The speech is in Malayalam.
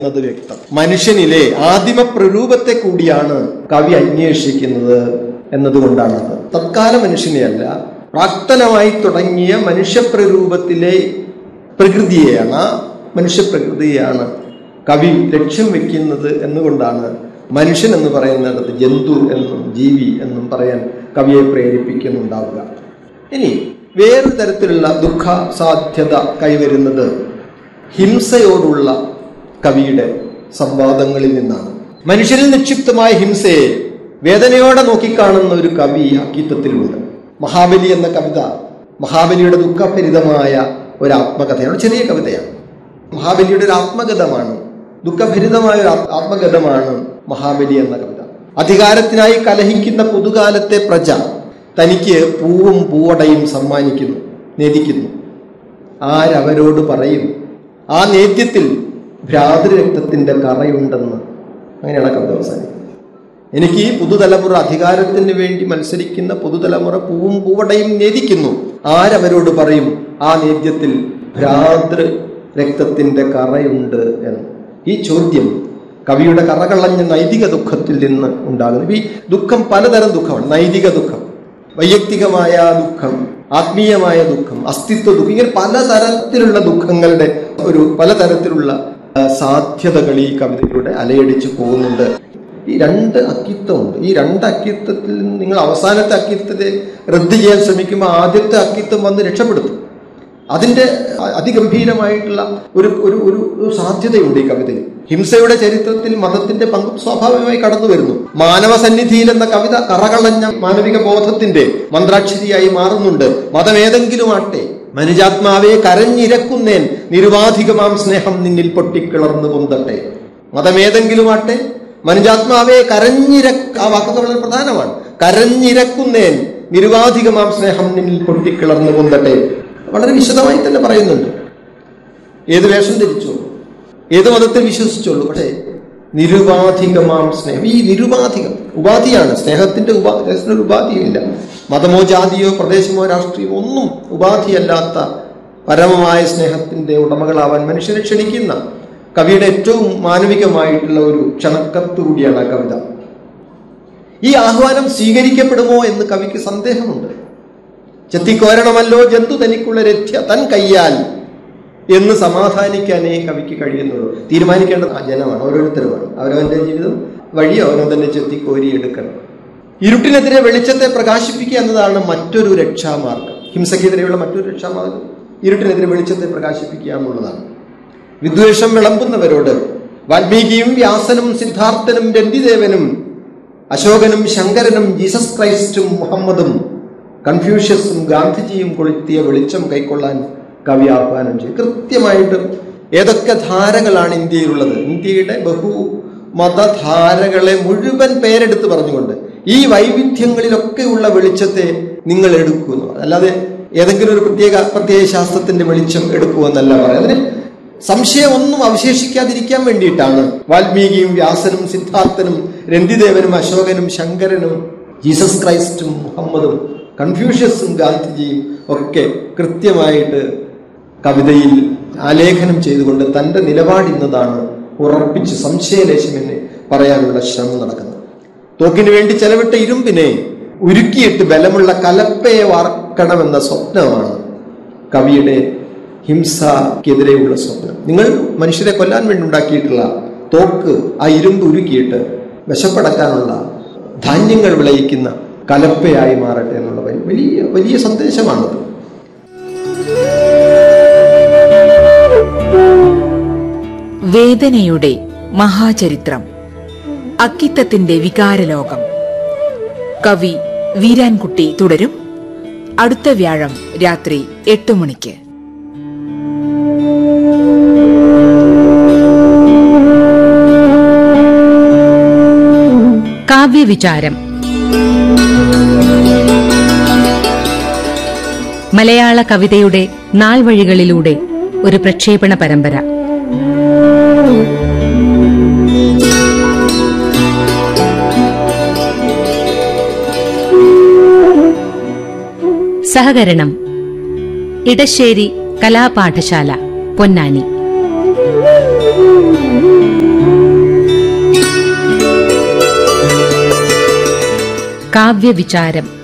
എന്നത് വ്യക്തം മനുഷ്യനിലെ ആദിമ പ്രരൂപത്തെ കൂടിയാണ് കവി അന്വേഷിക്കുന്നത് എന്നതുകൊണ്ടാണത് തത്കാല മനുഷ്യനെയല്ല പ്രാക്തനമായി തുടങ്ങിയ മനുഷ്യപ്രരൂപത്തിലെ പ്രകൃതിയെയാണ് ആ മനുഷ്യപ്രകൃതിയെയാണ് കവി ലക്ഷ്യം വെക്കുന്നത് എന്നുകൊണ്ടാണ് മനുഷ്യൻ എന്ന് പറയുന്നിടത്ത് ജന്തു എന്നും ജീവി എന്നും പറയാൻ കവിയെ പ്രേരിപ്പിക്കുന്നുണ്ടാവുക ഇനി വേറൊരു തരത്തിലുള്ള ദുഃഖ സാധ്യത കൈവരുന്നത് ഹിംസയോടുള്ള കവിയുടെ സംവാദങ്ങളിൽ നിന്നാണ് മനുഷ്യരിൽ നിക്ഷിപ്തമായ ഹിംസയെ വേദനയോടെ നോക്കിക്കാണുന്ന ഒരു കവി അക്കിത്തത്തിലുണ്ട് മഹാബലി എന്ന കവിത മഹാബലിയുടെ ദുഃഖഭരിതമായ ഒരു ആത്മകഥയാണ് ഒരു ചെറിയ കവിതയാണ് മഹാബലിയുടെ ഒരു ആത്മഗതമാണ് ദുഃഖഭരിതമായ ഒരു ആത്മ- ആത്മഗതമാണ് മഹാബലി എന്ന കവിത അധികാരത്തിനായി കലഹിക്കുന്ന പുതുകാലത്തെ പ്രജ തനിക്ക് പൂവും പൂവടയും സമ്മാനിക്കുന്നു നേദിക്കുന്നു ആരവരോട് പറയും ആ നേദ്യത്തിൽ ഭ്രാതൃരക്തത്തിന്റെ കറയുണ്ടെന്ന് അങ്ങനെയാണ് ആ കവിത അവസാനിക്കുന്നത് എനിക്ക് ഈ പുതുതലമുറ അധികാരത്തിന് വേണ്ടി മത്സരിക്കുന്ന പുതുതലമുറ പൂവും പൂവടയും നേദിക്കുന്നു ആരവരോട് പറയും ആ നേദ്യത്തിൽ ഭ്രാതൃ രക്തത്തിന്റെ കറയുണ്ട് എന്ന് ഈ ചോദ്യം കവിയുടെ കറകളഞ്ഞ നൈതിക ദുഃഖത്തിൽ നിന്ന് ഉണ്ടാകുന്നു ഈ ദുഃഖം പലതരം ദുഃഖമാണ് നൈതിക ദുഃഖം വൈയക്തികമായ ദുഃഖം ആത്മീയമായ ദുഃഖം അസ്തിത്വ ദുഃഖം ഇങ്ങനെ പലതരത്തിലുള്ള ദുഃഖങ്ങളുടെ ഒരു പലതരത്തിലുള്ള ആ, സാധ്യതകൾ ഈ കവിതയിലൂടെ അലയടിച്ചു പോകുന്നുണ്ട് ഈ രണ്ട് അക്കിത്തമുണ്ട് ഈ രണ്ട് അക്കിത്തത്തിൽ നിന്ന് നിങ്ങൾ അവസാനത്തെ അക്കിത്തത്തെ റദ്ദ് ചെയ്യാൻ ശ്രമിക്കുമ്പോൾ ആദ്യത്തെ അക്കിത്തം വന്ന് രക്ഷപ്പെടുത്തും അതിന്റെ അ- അതിഗംഭീരമായിട്ടുള്ള ഒരു ഒരു ഒരു ഒരു സാധ്യതയുണ്ട് ഈ കവിതയിൽ ഹിംസയുടെ ചരിത്രത്തിൽ മതത്തിന്റെ പങ്കും സ്വാഭാവികമായി കടന്നു വരുന്നു മാനവ സന്നിധിയിൽ എന്ന കവിത കറകളഞ്ഞ മാനവിക ബോധത്തിന്റെ മന്ത്രാക്ഷരിയായി മാറുന്നുണ്ട് മതം ഏതെങ്കിലും ആട്ടെ മനുജാത്മാവെ കരഞ്ഞിരക്കുന്നേൻ നിരുപാധികമാം സ്നേഹം നിന്നിൽ പൊട്ടിക്കിളർന്നു പൊന്തട്ടെ മതമേതെങ്കിലും ആട്ടെ മനുജാത്മാവെ കരഞ്ഞിര ആ വാക്കൊക്കെ വളരെ പ്രധാനമാണ് കരഞ്ഞിരക്കുന്നേൻ നിരുപാധികമാം സ്നേഹം നിന്നിൽ പൊട്ടിക്കിളർന്നു പൊന്തട്ടെ വളരെ വിശദമായി തന്നെ പറയുന്നുണ്ട് ഏത് വേഷം ധരിച്ചോളൂ ഏത് മതത്തിൽ വിശ്വസിച്ചോളൂ പക്ഷേ നിരുപാധികമാം സ്നേഹം ഈ നിരുപാധികം ഉപാധിയാണ് സ്നേഹത്തിന്റെ ഉപാ സ്നേഹത്തിന് ഒരു ഉപാധിയുമില്ല മതമോ ജാതിയോ പ്രദേശമോ രാഷ്ട്രീയമോ ഒന്നും ഉപാധിയല്ലാത്ത പരമമായ സ്നേഹത്തിന്റെ ഉടമകളാവാൻ മനുഷ്യനെ ക്ഷണിക്കുന്ന കവിയുടെ ഏറ്റവും മാനവികമായിട്ടുള്ള ഒരു ക്ഷണക്കത്ത് കൂടിയാണ് ആ കവിത ഈ ആഹ്വാനം സ്വീകരിക്കപ്പെടുമോ എന്ന് കവിക്ക് സന്ദേഹമുണ്ട് ചെത്തിക്കോരണമല്ലോ ജന്തു തനിക്കുള്ള രഥ്യ തൻ കയ്യാൽ എന്ന് സമാധാനിക്കാനേ കവിക്ക് കഴിയുന്നുള്ളൂ തീരുമാനിക്കേണ്ടത് ആ ജനമാണ് ഓരോരുത്തരുമാണ് അവരവന്റെ ജീവിതം വഴി അവനവൻ തന്നെ ചെത്തിക്കോരി എടുക്കണം ഇരുട്ടിനെതിരെ വെളിച്ചത്തെ പ്രകാശിപ്പിക്കുക എന്നതാണ് മറ്റൊരു രക്ഷാമാർഗം ഹിംസയ്ക്കെതിരെയുള്ള മറ്റൊരു രക്ഷാമാർഗം ഇരുട്ടിനെതിരെ വെളിച്ചത്തെ പ്രകാശിപ്പിക്കുക എന്നുള്ളതാണ് വിദ്വേഷം വിളമ്പുന്നവരോട് വാൽമീകിയും വ്യാസനും സിദ്ധാർത്ഥനും രന്തിദേവനും അശോകനും ശങ്കരനും ജീസസ് ക്രൈസ്റ്റും മുഹമ്മദും കൺഫ്യൂഷ്യസും ഗാന്ധിജിയും കൊളുത്തിയ വെളിച്ചം കൈക്കൊള്ളാൻ കവി ആഹ്വാനം ചെയ്തു കൃത്യമായിട്ട് ഏതൊക്കെ ധാരകളാണ് ഇന്ത്യയിലുള്ളത് ഇന്ത്യയുടെ ബഹു മതധാരകളെ മുഴുവൻ പേരെടുത്ത് പറഞ്ഞുകൊണ്ട് ഈ വൈവിധ്യങ്ങളിലൊക്കെയുള്ള വെളിച്ചത്തെ നിങ്ങൾ എടുക്കൂ എന്ന് പറഞ്ഞു അല്ലാതെ ഏതെങ്കിലും ഒരു പ്രത്യേക പ്രത്യേക ശാസ്ത്രത്തിന്റെ വെളിച്ചം എടുക്കൂ എന്നല്ല പറയുന്നത് അതിന് സംശയം ഒന്നും അവശേഷിക്കാതിരിക്കാൻ വേണ്ടിയിട്ടാണ് വാൽമീകിയും വ്യാസനും സിദ്ധാർത്ഥനും രന്തിദേവനും അശോകനും ശങ്കരനും ജീസസ് ക്രൈസ്റ്റും മുഹമ്മദും കൺഫ്യൂഷ്യസും ഗാന്ധിജിയും ഒക്കെ കൃത്യമായിട്ട് കവിതയിൽ ആലേഖനം ചെയ്തുകൊണ്ട് തന്റെ നിലപാടിന്നതാണ് ഉറപ്പിച്ച് സംശയലേശമെന്ന് പറയാനുള്ള ശ്രമം നടക്കുന്നത് തോക്കിന് വേണ്ടി ചെലവിട്ട ഇരുമ്പിനെ ഉരുക്കിയിട്ട് ബലമുള്ള കലപ്പയെ വാർക്കണമെന്ന സ്വപ്നമാണ് കവിയുടെ ഹിംസക്കെതിരെയുള്ള സ്വപ്നം നിങ്ങൾ മനുഷ്യരെ കൊല്ലാൻ വേണ്ടി ഉണ്ടാക്കിയിട്ടുള്ള തോക്ക് ആ ഇരുമ്പ് ഉരുക്കിയിട്ട് വിശപ്പടക്കാനുള്ള ധാന്യങ്ങൾ വിളയിക്കുന്ന കലപ്പയായി മാറട്ടെ എന്നുള്ള വലിയ- വലിയ വലിയ സന്ദേശമാണത് വേദനയുടെ മഹാചരിത്രം അക്കിത്തത്തിന്റെ വികാരലോകം കവി വീരാൻകുട്ടി തുടരും അടുത്ത വ്യാഴം രാത്രി എട്ട് മണിക്ക് കാവ്യവിചാരം മലയാള കവിതയുടെ നാൾവഴികളിലൂടെ ഒരു പ്രക്ഷേപണ പരമ്പര സഹകരണം ഇടശ്ശേരി കലാപാഠശാല പൊന്നാനി കാവ്യവിചാരം